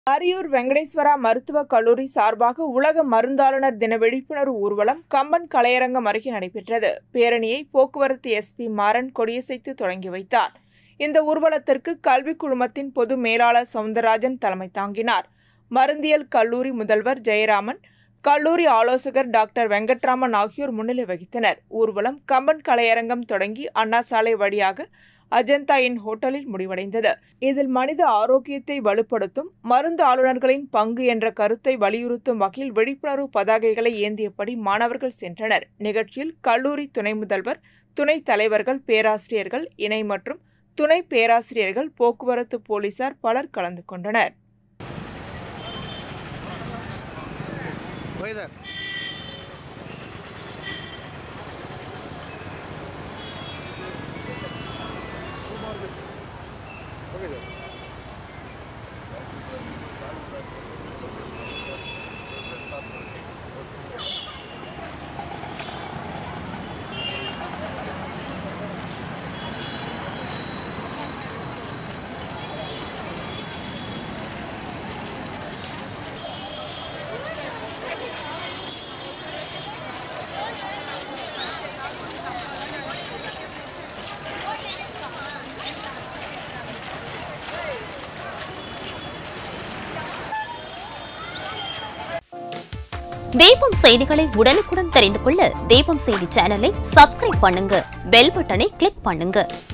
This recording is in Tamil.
அரியூர் வெங்கடேஸ்வரா மருத்துவக் கல்லூரி சார்பாக உலக மருந்தாளுநர் தின விழிப்புணர்வு ஊர்வலம் கம்பன் கலையரங்கம் அருகே நடைபெற்றது பேரணியை போக்குவரத்து எஸ்பி மாறன் கொடியசைத்து தொடங்கி வைத்தார் இந்த ஊர்வலத்திற்கு கல்விக் குழுமத்தின் பொது மேலாளர் சவுந்தரராஜன் தலைமை தாங்கினார் மருந்தியல் கல்லூரி முதல்வர் ஜெயராமன் கல்லூரி ஆலோசகர் டாக்டர் வெங்கட்ராமன் ஆகியோர் முன்னிலை வகித்தனர் ஊர்வலம் கம்பன் கலையரங்கம் தொடங்கி அண்ணா சாலை வழியாக அஜந்தா இன் ஹோட்டலில் முடிவடைந்தது இதில் மனித ஆரோக்கியத்தை வலுப்படுத்தும் மருந்து ஆளுநர்களின் பங்கு என்ற கருத்தை வலியுறுத்தும் வகையில் விழிப்புணர்வு பதாகைகளை ஏந்தியபடி மாணவர்கள் சென்றனர் நிகழ்ச்சியில் கல்லூரி துணை முதல்வர் துணைத் தலைவர்கள் பேராசிரியர்கள் இணை மற்றும் துணை பேராசிரியர்கள் போக்குவரத்து போலீசார் பலர் கலந்து கொண்டனர் வைதர் தீபம் செய்திகளை உடனுக்குடன் தெரிந்து கொள்ள தீபம் செய்தி சேனலை சப்ஸ்கிரைப் பண்ணுங்க பெல் பட்டனை கிளிக் பண்ணுங்க